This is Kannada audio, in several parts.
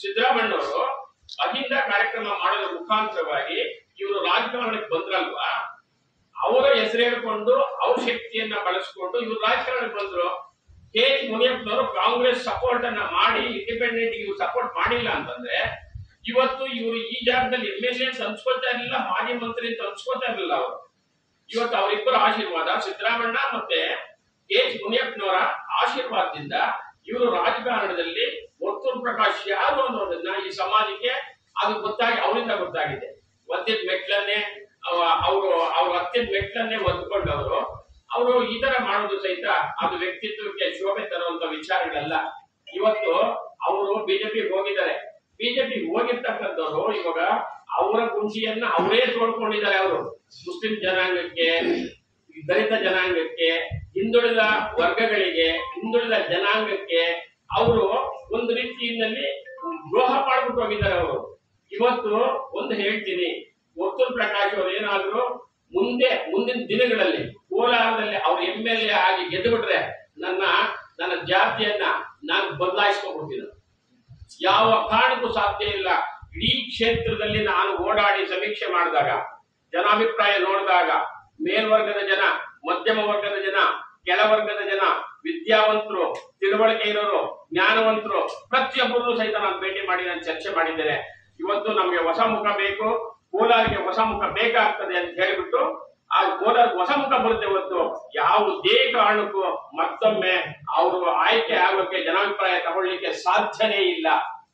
ಸಿದ್ದರಾಮಯ್ಯನವರು ಅಹಿಂದ ಕಾರ್ಯಕ್ರಮ ಮಾಡೋದ್ರ ಮುಖಾಂತರವಾಗಿ ಇವರು ರಾಜಕಾರಣಕ್ಕೆ ಬಂದ್ರಲ್ವಾ ಅವರ ಹೆಸರು ಹೇಳ್ಕೊಂಡು ಅವ್ರ ಶಕ್ತಿಯನ್ನ ಬಳಸ್ಕೊಂಡು ಇವ್ರು ರಾಜಕಾರಣಕ್ಕೆ ಬಂದ್ರು ಕೆ ಎಚ್ ಮುನಿಯಪ್ಪನವರು ಕಾಂಗ್ರೆಸ್ ಸಪೋರ್ಟ್ ಅನ್ನ ಮಾಡಿ ಇಂಡಿಪೆಂಡೆಂಟ್ ಇವ್ರು ಸಪೋರ್ಟ್ ಮಾಡಿಲ್ಲ ಅಂತಂದ್ರೆ ಇವತ್ತು ಇವರು ಈ ಜಾಗದಲ್ಲಿ ಎಂ ಎಲ್ ಎ ಅಂತ ಅನ್ಸ್ಕೊತಾ ಇರಲಿಲ್ಲ ಮಾಜಿ ಮಂತ್ರಿ ಅಂತ ಅನ್ಸ್ಕೊತಾ ಇರಲಿಲ್ಲ ಅವರು ಇವತ್ತು ಅವರಿಬ್ಬರ ಆಶೀರ್ವಾದ ಸಿದ್ದರಾಮಣ್ಣ ಮತ್ತೆ ಕೆ ಎಚ್ ಮುನಿಯಪ್ಪನವರ ಆಶೀರ್ವಾದದಿಂದ ಇವರು ರಾಜಕಾರಣದಲ್ಲಿ ವರ್ತೂರ್ ಪ್ರಕಾಶ್ ಯಾರು ಅನ್ನೋದನ್ನ ಈ ಸಮಾಜಕ್ಕೆ ಅದು ಗೊತ್ತಾಗಿ ಅವರಿಂದ ಗೊತ್ತಾಗಿದೆ ಒತ್ತಿದ ಮೆಟ್ಲನ್ನೇ ಅವರು ಅವ್ರ ಹತ್ತಿದ ಮೆಟ್ಲನ್ನೇ ಒದ್ಕೊಂಡವರು ಅವರು ಈ ತರ ಮಾಡೋದು ಸಹಿತ ಅದು ವ್ಯಕ್ತಿತ್ವಕ್ಕೆ ಶೋಭೆ ತರುವಂತ ವಿಚಾರಗಳಲ್ಲ ಇವತ್ತು ಅವರು ಬಿಜೆಪಿ ಹೋಗಿದ್ದಾರೆ ಬಿಜೆಪಿ ಹೋಗಿರ್ತಕ್ಕಂಥವ್ರು ಇವಾಗ ಅವರ ಗುಂಡಿಯನ್ನ ಅವರೇ ತೋಡ್ಕೊಂಡಿದ್ದಾರೆ ಅವರು ಮುಸ್ಲಿಂ ಜನಾಂಗಕ್ಕೆ ದಲಿತ ಜನಾಂಗಕ್ಕೆ ಹಿಂದುಳಿದ ವರ್ಗಗಳಿಗೆ ಹಿಂದುಳಿದ ಜನಾಂಗಕ್ಕೆ ಅವರು ಒಂದು ರೀತಿಯಲ್ಲಿ ದ್ರೋಹ ಮಾಡ್ಬಿಟ್ಟು ಹೋಗಿದ್ದಾರೆ ಅವರು ಇವತ್ತು ಒಂದು ಹೇಳ್ತೀನಿ ವರ್ತೂರ್ ಪ್ರಕಾಶ್ ಅವರು ಏನಾದ್ರು ಮುಂದೆ ಮುಂದಿನ ದಿನಗಳಲ್ಲಿ ಕೋಲಾರದಲ್ಲಿ ಅವ್ರು ಎಂ ಎಲ್ ಎ ಆಗಿ ಗೆದ್ದು ಬಿಟ್ರೆ ನನ್ನ ನನ್ನ ಜಾತಿಯನ್ನ ನಾನು ಬದಲಾಯಿಸ್ಕೊಂಡ್ಬಿಡ್ತೀನಿ ಯಾವ ಕಾರಣಕ್ಕೂ ಸಾಧ್ಯ ಇಲ್ಲ ಇಡೀ ಕ್ಷೇತ್ರದಲ್ಲಿ ನಾನು ಓಡಾಡಿ ಸಮೀಕ್ಷೆ ಮಾಡಿದಾಗ ಜನಾಭಿಪ್ರಾಯ ನೋಡಿದಾಗ ಮೇಲ್ವರ್ಗದ ಜನ ಮಧ್ಯಮ ವರ್ಗದ ಜನ ಕೆಳವರ್ಗದ ಜನ ವಿದ್ಯಾವಂತರು ತಿಳುವಳಿಕೆ ಇರೋರು ಜ್ಞಾನವಂತರು ಪ್ರತಿಯೊಬ್ಬರು ಸಹಿತ ನಾನು ಭೇಟಿ ಮಾಡಿ ನಾನು ಚರ್ಚೆ ಮಾಡಿದ್ದೇನೆ ಇವತ್ತು ನಮಗೆ ಹೊಸ ಮುಖ ಬೇಕು ಕೋಲಾರಿಗೆ ಹೊಸ ಮುಖ ಬೇಕಾಗ್ತದೆ ಅಂತ ಹೇಳಿಬಿಟ್ಟು ಆ ಕೋಲಾರ ಹೊಸ ಮುಖ ಬರುತ್ತೆ ಹೊತ್ತು ಯಾವುದೇ ಕಾರಣಕ್ಕೂ ಮತ್ತೊಮ್ಮೆ ಅವರು ಆಯ್ಕೆ ಆಗೋಕೆ ಜನಾಭಿಪ್ರಾಯ ತಗೊಳ್ಳಿಕ್ಕೆ ಸಾಧ್ಯನೇ ಇಲ್ಲ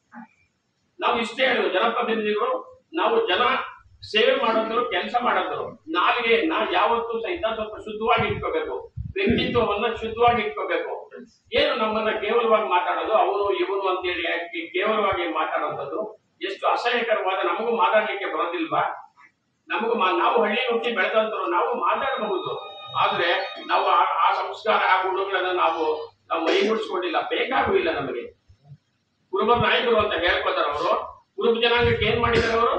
ನಾವು ಇಷ್ಟೇ ಹೇಳುದು ಜನಪ್ರತಿನಿಧಿಗಳು ನಾವು ಜನ ಸೇವೆ ಮಾಡೋದ್ರು ಕೆಲಸ ಮಾಡೋದ್ರು ನಾಲಿಗೆಯನ್ನ ಯಾವತ್ತೂ ಸಹಿತ ಸ್ವಲ್ಪ ಶುದ್ಧವಾಗಿ ಇಟ್ಕೋಬೇಕು ವ್ಯಕ್ತಿತ್ವವನ್ನ ಶುದ್ಧವಾಗಿ ಇಟ್ಕೋಬೇಕು ಏನು ನಮ್ಮನ್ನ ಕೇವಲವಾಗಿ ಮಾತಾಡೋದು ಅವನು ಇವನು ಅಂತೇಳಿ ಯಾಕೆ ಕೇವಲವಾಗಿ ಮಾತಾಡುವಂಥದ್ದು ಎಷ್ಟು ಅಸಹ್ಯಕರವಾದ ನಮಗೂ ಮಾತಾಡ್ಲಿಕ್ಕೆ ಬರೋದಿಲ್ವಾ ನಮಗೂ ಮಾ- ನಾವು ಹಳ್ಳಿ ಹುಟ್ಟಿ ಬೆಳೆದಂತರು ನಾವು ಮಾತಾಡಬಹುದು ಆದ್ರೆ ನಾವು ಆ- ಆ ಸಂಸ್ಕಾರ ಆ ಗುಣಗಳನ್ನ ನಾವು ನಾವು ಮೈಗೂಡಿಸ್ಕೊಂಡಿಲ್ಲ ಬೇಕಾಗೂ ಇಲ್ಲ ನಮಗೆ ಕುರುಬ ನಾಯಕರು ಅಂತ ಹೇಳ್ಕೊತಾರ ಅವರು ಕುರುಬ ಜನಾಂಗಕ್ಕೆ ಏನ್ ಮಾಡಿದಾರೆ ಅವರು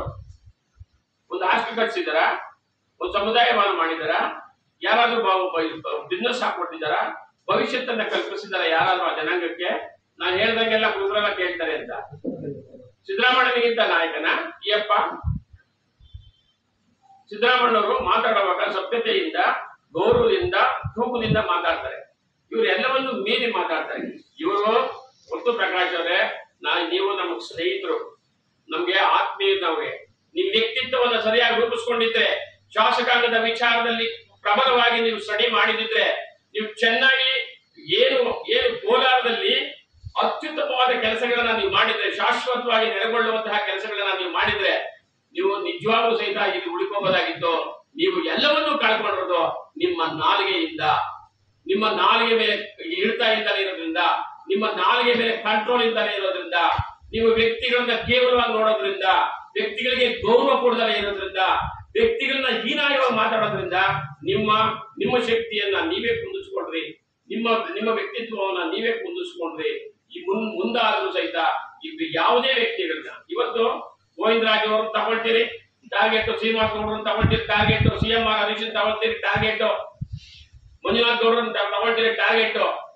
ಒಂದು ಆಸ್ತಿ ಕಟ್ಸಿದಾರ ಒಂದು ಸಮುದಾಯವಾದ ಮಾಡಿದಾರ ಯಾರಾದ್ರೂ ಬಿಸ್ನೆಸ್ ಹಾಕೊಟ್ಟಿದಾರ ಭವಿಷ್ಯತ್ತನ್ನ ಕಲ್ಪಿಸಿದಾರ ಯಾರಾದ್ರೂ ಆ ಜನಾಂಗಕ್ಕೆ ನಾನು ಹೇಳ್ದಂಗೆಲ್ಲ ಕುರುಬರೆಲ್ಲ ಕೇಳ್ತಾರೆ ಅಂತ ಸಿದ್ದರಾಮಯ್ಯನಿಗಿಂತ ನಾಯಕನ ಈಯಪ್ಪ ಸಿದ್ದರಾಮಯ್ಯನವರು ಮಾತಾಡುವಾಗ ಸಭ್ಯತೆಯಿಂದ ಗೌರವದಿಂದ ತೂಕದಿಂದ ಮಾತಾಡ್ತಾರೆ ಇವರು ಎಲ್ಲವನ್ನು ಮೀರಿ ಮಾತಾಡ್ತಾರೆ ಇವರು ಒತ್ತು ಪ್ರಕಾಶ್ ಅವರೇ ನಾ ನೀವು ನಮಗ್ ಸ್ನೇಹಿತರು ನಮ್ಗೆ ಆತ್ಮೀಯನವ್ರೆ ನಿಮ್ ವ್ಯಕ್ತಿತ್ವವನ್ನ ಸರಿಯಾಗಿ ರೂಪಿಸ್ಕೊಂಡಿದ್ರೆ ಶಾಸಕಾಂಗದ ವಿಚಾರದಲ್ಲಿ ಪ್ರಬಲವಾಗಿ ನೀವು ಸ್ಟಡಿ ಮಾಡಿದಿದ್ರೆ ನೀವು ಚೆನ್ನಾಗಿ ಏನು ಏನು ಕೋಲಾರದಲ್ಲಿ ಅತ್ಯುತ್ತಮವಾದ ಕೆಲಸಗಳನ್ನ ನೀವು ಮಾಡಿದ್ರೆ ಶಾಶ್ವತವಾಗಿ ನೆಲೆಗೊಳ್ಳುವಂತಹ ಕೆಲಸಗಳನ್ನ ನೀವು ಮಾಡಿದ್ರೆ ನೀವು ನಿಜವಾಗ್ಲೂ ಸಹಿತ ಇಲ್ಲಿ ಉಳ್ಕೋಬೋದಾಗಿತ್ತು ನೀವು ಎಲ್ಲವನ್ನೂ ಕಳ್ಕೊಂಡಿರೋದು ನಿಮ್ಮ ನಾಲಿಗೆಯಿಂದ ನಿಮ್ಮ ನಾಲಿಗೆ ಮೇಲೆ ಇಳ್ತಾ ಇಲ್ದಲೇ ಇರೋದ್ರಿಂದ ನಿಮ್ಮ ನಾಲಿಗೆ ಮೇಲೆ ಕಂಟ್ರೋಲ್ ಇಲ್ದಲೇ ಇರೋದ್ರಿಂದ ನೀವು ವ್ಯಕ್ತಿಗಳನ್ನ ಕೇವಲವಾಗಿ ನೋಡೋದ್ರಿಂದ ವ್ಯಕ್ತಿಗಳಿಗೆ ಗೌರವ ಕೊಡದಲೇ ಇರೋದ್ರಿಂದ ವ್ಯಕ್ತಿಗಳನ್ನ ಹೀನಾಯವಾಗಿ ಮಾತಾಡೋದ್ರಿಂದ ನಿಮ್ಮ ನಿಮ್ಮ ಶಕ್ತಿಯನ್ನ ನೀವೇ ಕುಂದಿಸ್ಕೊಡ್ರಿ ನಿಮ್ಮ ನಿಮ್ಮ ವ್ಯಕ್ತಿತ್ವವನ್ನ ನೀವೇ ಕುಂದಿಸ್ಕೊಂಡ್ರಿ ಈ ಮುನ್ ಮುಂದಾದ್ರೂ ಸಹಿತ ಇದು ಯಾವುದೇ ವ್ಯಕ್ತಿಗಳನ್ನ ಇವತ್ತು ಗೋವಿಂದರಾಜ್ ಅವರು ತಗೊಳ್ತೀರಿ ಟಾರ್ಗೆಟ್ ಶ್ರೀನಿವಾಸ ಗೌಡ್ರನ್ನ ತಗೊಳ್ತೀರಿ ಟಾರ್ಗೆಟ್ ಸಿಎಂ ಆರ್ ಹರೀಶ್ ತಗೊಳ್ತೀರಿ ಟಾರ್ಗೆಟ್ ಮಂಜುನಾಥ್ ಗೌಡ್ರನ್ನ ತ- ತಗೊಳ್ತೀರಿ ಟಾರ್ಗೆಟ್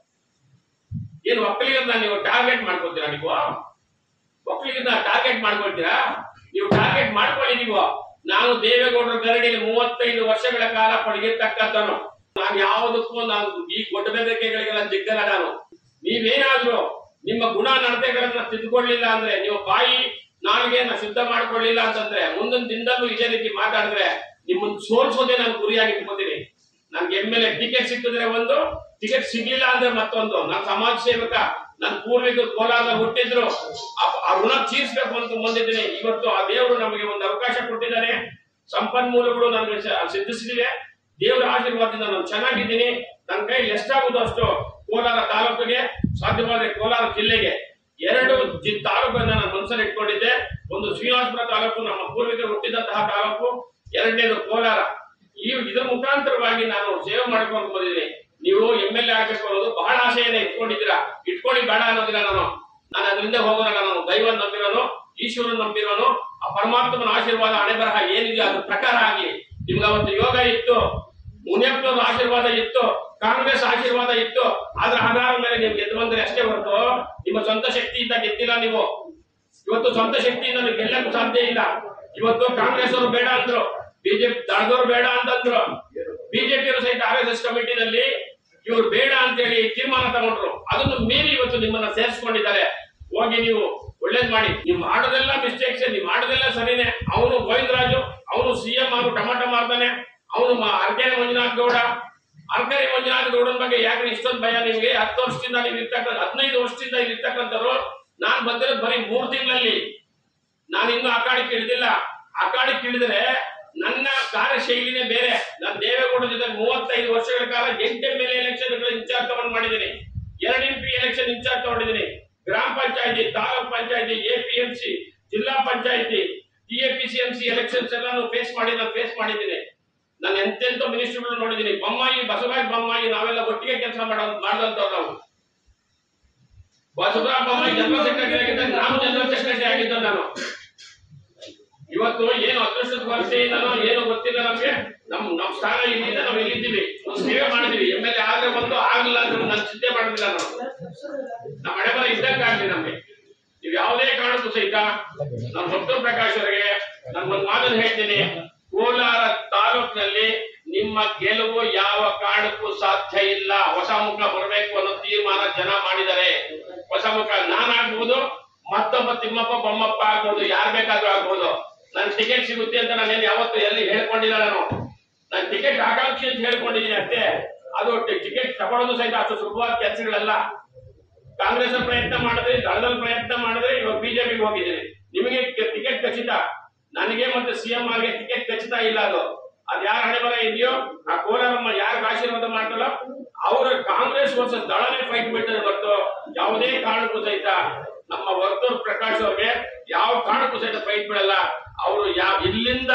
ಏನು ಒಕ್ಕಲಿಗರನ್ನ ನೀವು ಟಾರ್ಗೆಟ್ ಮಾಡ್ಕೊತೀರಾ ನೀವು ಒಕ್ಕಲಿಗರನ್ನ ಟಾರ್ಗೆಟ್ ಮಾಡ್ಕೊಳ್ತೀರಾ ನೀವು ಟಾರ್ಗೆಟ್ ಮಾಡ್ಕೊಳ್ಳಿ ನೀವು ನಾನು ದೇವೇಗೌಡರ ಗರಡಿಯಲ್ಲಿ ಮೂವತ್ತೈದು ವರ್ಷಗಳ ಕಾಲ ಪಡೆಗಿರ್ತಕ್ಕಂಥನು ನಾನು ಯಾವುದಕ್ಕೂ ನಾನು ಈ ದೊಡ್ಡ ಬೆದರಿಕೆಗಳಿಗೆಲ್ಲ ಜಿಗ್ಗಲ್ಲ ನಾನು ನೀವೇನಾದ್ರೂ ನಿಮ್ಮ ಗುಣ ನಡತೆಗಳನ್ನ ತಿದ್ದುಕೊಳ್ಳಿಲ್ಲ ಅಂದ್ರೆ ನೀವು ಬಾಯಿ ನಾಲಿಗೆಯನ್ನ ಶುದ್ಧ ಮಾಡ್ಕೊಳ್ಳಿಲ್ಲ ಅಂತಂದ್ರೆ ಮುಂದಿನ ದಿನದಲ್ಲೂ ಇದೇ ರೀತಿ ಮಾತಾಡಿದ್ರೆ ನಿಮ್ಮನ್ನ ಸೋಲ್ಸೋದೇ ನಾನು ಗುರಿಯಾಗಿ ಇಟ್ಕೋತೀನಿ ನನ್ಗೆ ಎಮ್ ಎಲ್ ಎ ಟಿಕೆಟ್ ಸಿಕ್ಕಿದ್ರೆ ಒಂದು ಟಿಕೆಟ್ ಸಿಗ್ಲಿಲ್ಲ ಅಂದ್ರೆ ಮತ್ತೊಂದು ನಾನು ಸಮಾಜ ಸೇವಕ ನನ್ನ ಪೂರ್ವಿಕರು ಕೋಲಾರ ಹುಟ್ಟಿದ್ರು ಆ- ಆ ಋಣ ತೀರ್ಸ್ಬೇಕು ಅಂತ ಬಂದಿದ್ದೀನಿ ಇವತ್ತು ಆ ದೇವರು ನಮಗೆ ಒಂದು ಅವಕಾಶ ಕೊಟ್ಟಿದ್ದಾನೆ ಸಂಪನ್ಮೂಲಗಳು ನನಗೆ ಸ- ಸಿದ್ಧಿಸಿದೆ ದೇವರ ಆಶೀರ್ವಾದದಿಂದ ನಾನು ಚೆನ್ನಾಗಿದ್ದೀನಿ ನನ್ನ ಕೈ ಎಷ್ಟಾಗುತ್ತೋ ಅಷ್ಟು ಕೋಲಾರ ತಾಲೂಕಿಗೆ ಸಾಧ್ಯವಾದ್ರೆ ಕೋಲಾರ ಜಿಲ್ಲೆಗೆ ಎರಡು ಜಿ ತಾಲೂಕನ್ನ ನಾನು ಮನಸ್ಸಲ್ಲಿ ಇಟ್ಕೊಂಡಿದ್ದೆ ಒಂದು ಶ್ರೀನಿವಾಸಪುರ ತಾಲೂಕು ನಮ್ಮ ಪೂರ್ವಿಕರು ಹುಟ್ಟಿದಂತಹ ತಾಲೂಕು ಎರಡನೇದು ಕೋಲಾರ ಈ ಇದರ ಮುಖಾಂತರವಾಗಿ ನಾನು ಸೇವೆ ಮಾಡ್ಕೊಂಡು ಬಂದಿದ್ದೀನಿ ನೀವು ಎಂ ಎಲ್ ಎ ಆಗ್ಬೇಕು ಅನ್ನೋದು ಬಹಳ ಆಸೆಯನ್ನ ಇಟ್ಕೊಂಡಿದ್ದೀರಾ ಇಟ್ಕೊಳ್ಳಿ ಬೇಡ ಅನ್ನೋದಿಲ್ಲ ನಾನು ನಾನು ಅದರಿಂದ ಹೋಗೋನಲ್ಲ ನಾನು ದೈವ ನಂಬಿರೋನು ಈಶ್ವರನ್ ನಂಬಿರೋನು ಆ ಪರಮಾತ್ಮನ ಆಶೀರ್ವಾದ ಹಣೆ ಬರಹ ಏನಿದೆ ಅದ್ರ ಪ್ರಕಾರ ಆಗ್ಲಿ ನಿಮ್ಗೆ ಅವತ್ತು ಯೋಗ ಇತ್ತು ಮುನಿಯಪ್ಪನವ್ರ ಆಶೀರ್ವಾದ ಇತ್ತು ಕಾಂಗ್ರೆಸ್ ಆಶೀರ್ವಾದ ಇತ್ತು ಅದ್ರ ಆಧಾರದ ಮೇಲೆ ನೀವು ಗೆದ್ದು ಬಂದ್ರೆ ಅಷ್ಟೇ ಹೊರತು ನಿಮ್ಮ ಸ್ವಂತ ಶಕ್ತಿಯಿಂದ ಗೆದ್ದಿಲ್ಲ ನೀವು ಇವತ್ತು ಸ್ವಂತ ಶಕ್ತಿಯಿಂದ ನೀವು ಗೆಲ್ಲಕ್ಕೂ ಸಾಧ್ಯ ಇಲ್ಲ ಇವತ್ತು ಕಾಂಗ್ರೆಸ್ ಅವರು ಬೇಡ ಅಂದ್ರು ಬಿಜೆಪಿ ದಳದವರು ಬೇಡ ಅಂತಂದ್ರು ಬಿಜೆಪಿ ಸಹಿತ ಆರ್ ಎಸ್ ಎಸ್ ಕಮಿಟಿನಲ್ಲಿ ಇವ್ರು ಬೇಡ ಅಂತೇಳಿ ತೀರ್ಮಾನ ತಗೊಂಡ್ರು ಅದನ್ನು ಮೀರಿ ಇವತ್ತು ನಿಮ್ಮನ್ನ ಸೇರಿಸ್ಕೊಂಡಿದ್ದಾರೆ ಹೋಗಿ ನೀವು ಒಳ್ಳೇದ್ ಮಾಡಿ ನೀವು ಮಾಡೋದೆಲ್ಲ ಮಿಸ್ಟೇಕ್ಸ್ ನೀವು ಮಾಡೋದೆಲ್ಲ ಸರಿನೇ ಅವನು ಗೋವಿಂದರಾಜು ಅವನು ಸಿಎಂ ಅವರು ಟಮಾಟ ಮಾಡ್ತಾನೆ ಅವನು ಅರ್ಕೆರೆ ಮಂಜುನಾಥ್ ಗೌಡ ಅರ್ಕರಿ ಮಂಜುನಾಥ್ ಗೌಡನ ಬಗ್ಗೆ ಯಾಕೆ ಇಷ್ಟೊಂದು ಭಯ ನಿಮ್ಗೆ ಹತ್ತು ವರ್ಷದಿಂದ ನೀವು ಇರ್ತಕ್ಕಂಥ ಹದಿನೈದು ವರ್ಷದಿಂದ ಇಲ್ಲಿ ಇರ್ತಕ್ಕಂಥವ್ರು ನಾನ್ ಬಂದಿರೋದು ಬರೀ ಮೂರ್ ತಿಂಗಳಲ್ಲಿ ನಾನು ಇನ್ನು ಅಖಾಡಕ್ಕೆ ಇಳಿದಿಲ್ಲ ಅಖಾಡಕ್ಕೆ ಇಳಿದ್ರೆ ನನ್ನ ಕಾರ್ಯಶೈಲಿನೇ ಬೇರೆ ನಾನು ದೇವೇಗೌಡ ಜೊತೆ ಮೂವತ್ತೈದು ವರ್ಷಗಳ ಕಾಲ ಎಂಟೆ ಮೇಲೆ ಎಲೆಕ್ಷನ್ ಇನ್ಚಾರ್ಜ್ ತಗೊಂಡು ಮಾಡಿದ್ದೀನಿ ಎರಡು ಎಂ ಪಿ ಎಲೆಕ್ಷನ್ ಇನ್ಚಾರ್ಜ್ ತಗೊಂಡಿದ್ದೀನಿ ಗ್ರಾಮ ಪಂಚಾಯತಿ ತಾಲೂಕ್ ಪಂಚಾಯತಿ ಎಪಿಎಂಸಿ ಜಿಲ್ಲಾ ಪಂಚಾಯತಿ ಟಿಎಪಿಸಿಎಂಸಿ ಎಲೆಕ್ಷನ್ಸ್ ಎಲ್ಲ ಫೇಸ್ ಮಾಡಿ ನಾನು ಫೇಸ್ ಮಾಡಿದ್ದೀನಿ ನಾನು ಎಂತೆಂತ ಮಿನಿಸ್ಟರ್ಗಳು ನೋಡಿದ್ದೀನಿ ಬೊಮ್ಮಾಯಿ ಬಸವರಾಜ್ ಬೊಮ್ಮಾಯಿ ನಾವೆಲ್ಲ ಒಟ್ಟಿಗೆ ಕೆಲಸ ಮಾಡೋ ಮಾಡಿದಂತವ್ರು ನಾವು ಬಸವರಾಜ ಬೊಮ್ಮಾಯಿ ಜನರಲ್ ಸೆಕ್ರೆಟರಿ ಆಗಿದ್ದಾಗ ನಾನು ಜನರಲ್ ಸೆಕ್ರೆಟರಿ ಆಗಿದ್ದ ನಾನು ಇವತ್ತು ಏನು ಅದೃಷ್ಟದ ಕೊರತೆಯಿಂದನೋ ಏನು ಗೊತ್ತಿಲ್ಲ ನಮ್ಗೆ ನಮ್ ನಮ್ ಸ್ಥಾನ ಇಲ್ಲಿಂದ ನಾವು ಇಲ್ಲಿದ್ದೀವಿ ಒಂದು ಸೇವೆ ಮಾಡಿದೀವಿ ಎಮ್ ಎಲ್ ಎ ಆದ್ರೆ ಬಂದು ಆಗ್ಲಿಲ್ಲ ಅಂದ್ರೆ ನಾನು ಚಿಂತೆ ಮಾಡೋದಿಲ್ಲ ನಾವು ನಮ್ಮ ಹಣೆ ಬರ ಇದ್ದಕ್ಕಾಗ್ಲಿ ನಮ್ಗೆ ನೀವು ಯಾವುದೇ ಕಾರಣಕ್ಕೂ ಸಹಿತ ನಾನು ಡಾಕ್ಟರ್ ಪ್ರಕಾಶ್ ಅವರಿಗೆ ನಾನು ಒಂದು ಮಾತನ್ನು ಹೇಳ್ತೀನಿ ಕೋಲಾರ ತಾಲೂಕಿನಲ್ಲಿ ನಿಮ್ಮ ಗೆಲುವು ಯಾವ ಕಾರಣಕ್ಕೂ ಸಾಧ್ಯ ಇಲ್ಲ ಹೊಸ ಮುಖ ಬರಬೇಕು ಅನ್ನೋ ತೀರ್ಮಾನ ಜನ ಮಾಡಿದ್ದಾರೆ ಹೊಸ ಮುಖ ನಾನಾಗ್ಬೋದು ಮತ್ತೊಬ್ಬ ತಿಮ್ಮಪ್ಪ ಬೊಮ್ಮಪ್ಪ ಆಗ್ಬೋದು ಯಾರ್ ಬೇಕಾದ್ರೂ ಆಗ್ಬೋದು ನನ್ ಟಿಕೆಟ್ ಸಿಗುತ್ತೆ ಅಂತ ನಾನೇನು ಯಾವತ್ತು ಎಲ್ಲಿ ಹೇಳ್ಕೊಂಡಿಲ್ಲ ನಾನು ನಾನು ಟಿಕೆಟ್ ಆಕಾಂಕ್ಷಿ ಅಂತ ಹೇಳ್ಕೊಂಡಿದ್ದೀನಿ ಅಷ್ಟೇ ಅದು ಟಿಕೆಟ್ ತಗೊಳ್ಳೋದು ಸಹಿತ ಅಷ್ಟು ಸುಲಭವಾದ ಕೆಲಸಗಳಲ್ಲ ಕಾಂಗ್ರೆಸ್ ಪ್ರಯತ್ನ ಮಾಡಿದ್ರೆ ದಳದಲ್ಲಿ ಪ್ರಯತ್ನ ಮಾಡಿದ್ರೆ ಇವಾಗ ಬಿಜೆಪಿಗೆ ಹೋಗಿದ್ದೀನಿ ನಿಮಗೆ ಟಿಕೆಟ್ ಖಚಿತ ನನಗೆ ಮತ್ತೆ ಸಿಎಂ ಆಗಿ ಟಿಕೆಟ್ ಖಚಿತ ಇಲ್ಲ ಅದು ಅದ್ ಯಾರ ಹಣೆ ಬರ ಇದೆಯೋ ಆ ಕೋಲಾರಮ್ಮ ಯಾರು ಆಶೀರ್ವಾದ ಮಾಡ್ತಾರೋ ಅವರ ಕಾಂಗ್ರೆಸ್ ವರ್ಸಸ್ ದಳನೇ ಫೈಟ್ ಬಿಟ್ಟರೆ ಹೊರತು ಯಾವುದೇ ಕಾರಣಕ್ಕೂ ಸಹಿತ ನಮ್ಮ ವರ್ತೂರ್ ಪ್ರಕಾಶ್ ಅವ್ರಿಗೆ ಯಾವ ಕಾರಣಕ್ಕೂ ಸಹಿತ ಫೈಟ್ ಬಿಡಲ್ಲ ಅವರು ಯಾವ ಇಲ್ಲಿಂದ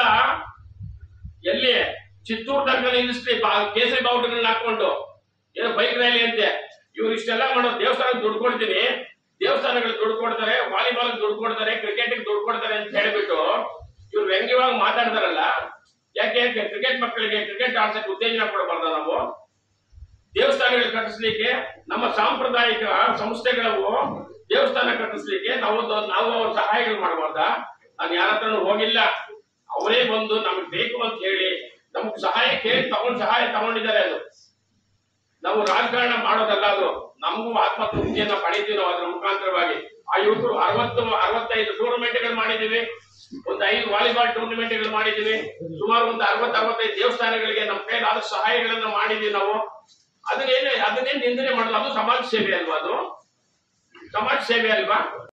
ಎಲ್ಲಿ ಚಿತ್ತೂರು ತನಕ ನಿಲ್ಲಿಸ್ಲಿ ಬಾ- ಕೇಸರಿ ಬಾವುಟಗಳನ್ನ ಹಾಕೊಂಡು ಏನೋ ಬೈಕ್ ರ್ಯಾಲಿ ಅಂತೆ ಇವ್ರು ಇಷ್ಟೆಲ್ಲ ಮಾಡೋ ದೇವಸ್ಥಾನಕ್ಕೆ ದುಡ್ಡು ಕೊಡ್ತೀನಿ ದೇವಸ್ಥಾನಗಳಿಗೆ ದುಡ್ಡು ಕೊಡ್ತಾರೆ ವಾಲಿಬಾಲ್ ದುಡ್ಡು ಕೊಡ್ತಾರೆ ಕ್ರಿಕೆಟ್ ದುಡ್ಡು ಕೊಡ್ತಾರೆ ಅಂತ ಹೇಳ್ಬಿಟ್ಟು ಇವ್ರು ವ್ಯಂಗ್ಯವಾಗಿ ಮಾತಾಡ್ತಾರಲ್ಲ ಯಾಕೆ ಕ್ರಿಕೆಟ್ ಮಕ್ಕಳಿಗೆ ಕ್ರಿಕೆಟ್ ಆಡ್ಸಕ್ಕೆ ಉತ್ತೇಜನ ಕೊಡಬಾರ್ದ ನಾವು ದೇವಸ್ಥಾನಗಳು ಕಟ್ಟಿಸ್ಲಿಕ್ಕೆ ನಮ್ಮ ಸಾಂಪ್ರದಾಯಿಕ ಸಂಸ್ಥೆಗಳವು ದೇವಸ್ಥಾನ ಕಟ್ಟಿಸ್ಲಿಕ್ಕೆ ನಾವು ಒಂದು- ನಾವು ಅವ್ರ ಸಹಾಯಗಳು ಮಾಡಬಾರ್ದ ನಾನು ಯಾರ ಹತ್ರನೂ ಹೋಗಿಲ್ಲ ಅವರೇ ಬಂದು ನಮಗೆ ಬೇಕು ಅಂತ ಹೇಳಿ ನಮ್ಗೆ ಸಹಾಯ ಕೇಳಿ ತಗೊಂಡ್ ಸಹಾಯ ತಗೊಂಡಿದ್ದಾರೆ ಅದು ನಾವು ರಾಜಕಾರಣ ಮಾಡೋದಲ್ಲ ಅದು ನಮಗೂ ಆತ್ಮತೃಪ್ತಿಯನ್ನ ಪಡಿತೀವಿ ನಾವು ಅದ್ರ ಮುಖಾಂತರವಾಗಿ ಆ ಯುವಕರು ಅರವತ್ತು ಅರವತ್ತೈದು ಟೂರ್ನಮೆಂಟ್ಗಳು ಮಾಡಿದೀವಿ ಒಂದು ಐದು ವಾಲಿಬಾಲ್ ಟೂರ್ನಮೆಂಟ್ಗಳು ಮಾಡಿದೀವಿ ಸುಮಾರು ಒಂದು ಅರವತ್ತು ಅರವತ್ತೈದು ದೇವಸ್ಥಾನಗಳಿಗೆ ನಮ್ಮ ಕೈಲಾದ ಸಹಾಯಗಳನ್ನ ಮಾಡಿದೀವಿ ನಾವು ಅದನ್ನೇನೆ ಅದನ್ನೇ ನಿಂದನೆ ಮಾಡೋದು ಅದು ಸಮಾಜ ಸೇವೆ ಅಲ್ವಾ ಅದು ಸಮಾಜ ಸೇವೆ ಅಲ್ವಾ